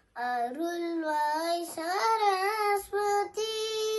அருள்வாய் சரஸ்வதி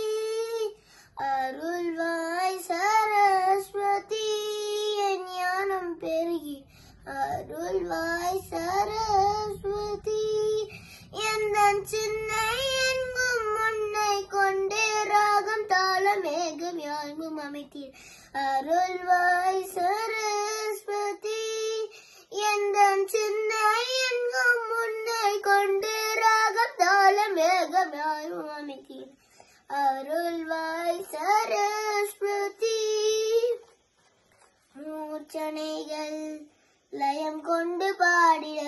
அருள்வாய் சரஸ்வதி என் ஞானம் பெருகி அருள்வாய் சரஸ்வதி எந்த சின்னை எங்கும் முன்னை கொண்டே ராகம் தாளம் மேகம் யாழ்வும் அமைத்தீர் அருள்வாய் சரஸ்வதி எந்த சின்ன எங்கும் முன்னை கொண்டு ராகம் தாளம் மேகம் யாழ்வும் அமைத்தீர் அருள்வாய் சரஸ்வதி மூச்சனைகள் லயம் கொண்டு பாடிட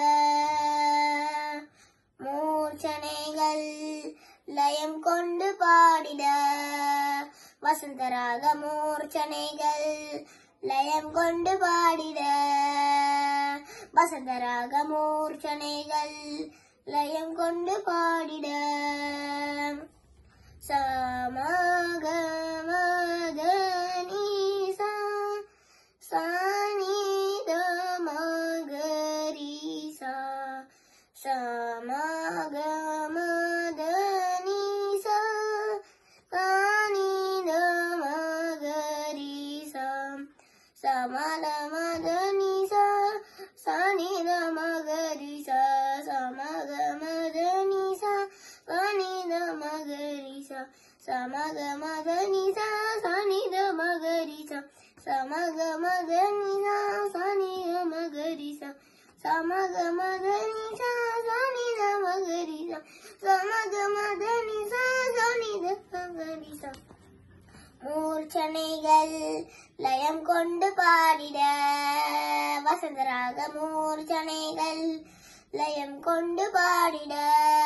மூர்ச்சனைகள் லயம் கொண்டு பாடிட வசந்தராக மூர்ச்சனைகள் லயம் கொண்டு பாடிட வசந்தராக மூர்ச்சனைகள் லயம் கொண்டு பாடிட சமக மத நீசா சானித மகரிசா சமக மத நீசா சானித மகரிசா சமல மத நீசா சானித மகரிசா சமக மத நீசா சானித மகரிசா சமக மத நீசா சானித மகரிசா சமக மத நீசா சானித மகரிசா சமக மத நீசா சானித மகரிசா சமக மத நீசா சானித மகரிசா மூர்ச்சனைகள் லயம் கொண்டு பாடிட வசந்தராக மூர்ச்சனைகள் லயம் கொண்டு பாடிட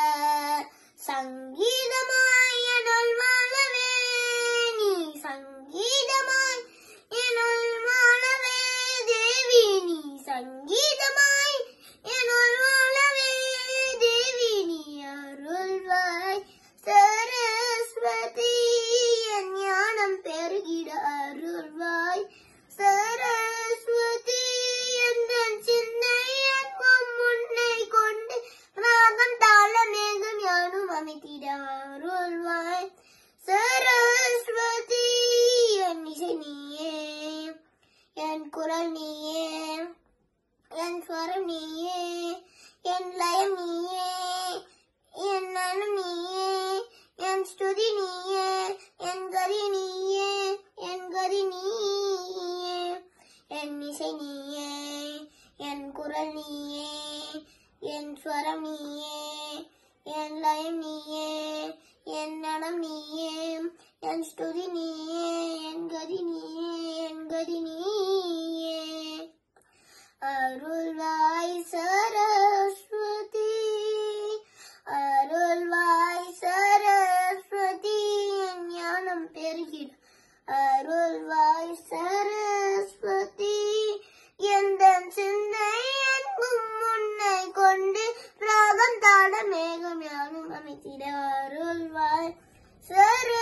சங்கீதமாய் எனல் வாழவே நீ சங்கீதமாய் எனல் வாழவே தேவி நீ சங்கீதமாய் எனல் வாழவே தேவி நீ அருள்வாய் சரஸ்வதி என் ஞானம் பெருகிட அருள்வாய் சரஸ்வதி எந்த சின்னை அன்பும் முன்னை கொண்டு ராகம் தாள மேகம் யானும் அமைத்திட அருள்வாய் சரஸ்வதி என் இசை நீயே என் குரல் நீயே என் ஸ்வரம் நீயே என் லயம் நீயே என் நனம் நீயே என் ஸ்துதி நீயே என் கதி நீயே என் கதி நீயே என் இசை நீயே என் குரல் நீயே என் ஸ்வரம் நீயே என் லயம் நீயே என் நடம் நீயே என் ஸ்துதி நீயே என் கதி நீயே என் கதி நீயே அருள்வாய் சரஸ்வதி அருள்வாய் சரஸ்வதி என் ஞானம் பெருகிட அருள்வாய் சரஸ்வதி எந்த சிந்தை அன்பும் முன்னை கொண்டு ராகம் தாட மேகம் யாரும் அமைத்திட அருள்வாய் சரஸ்வதி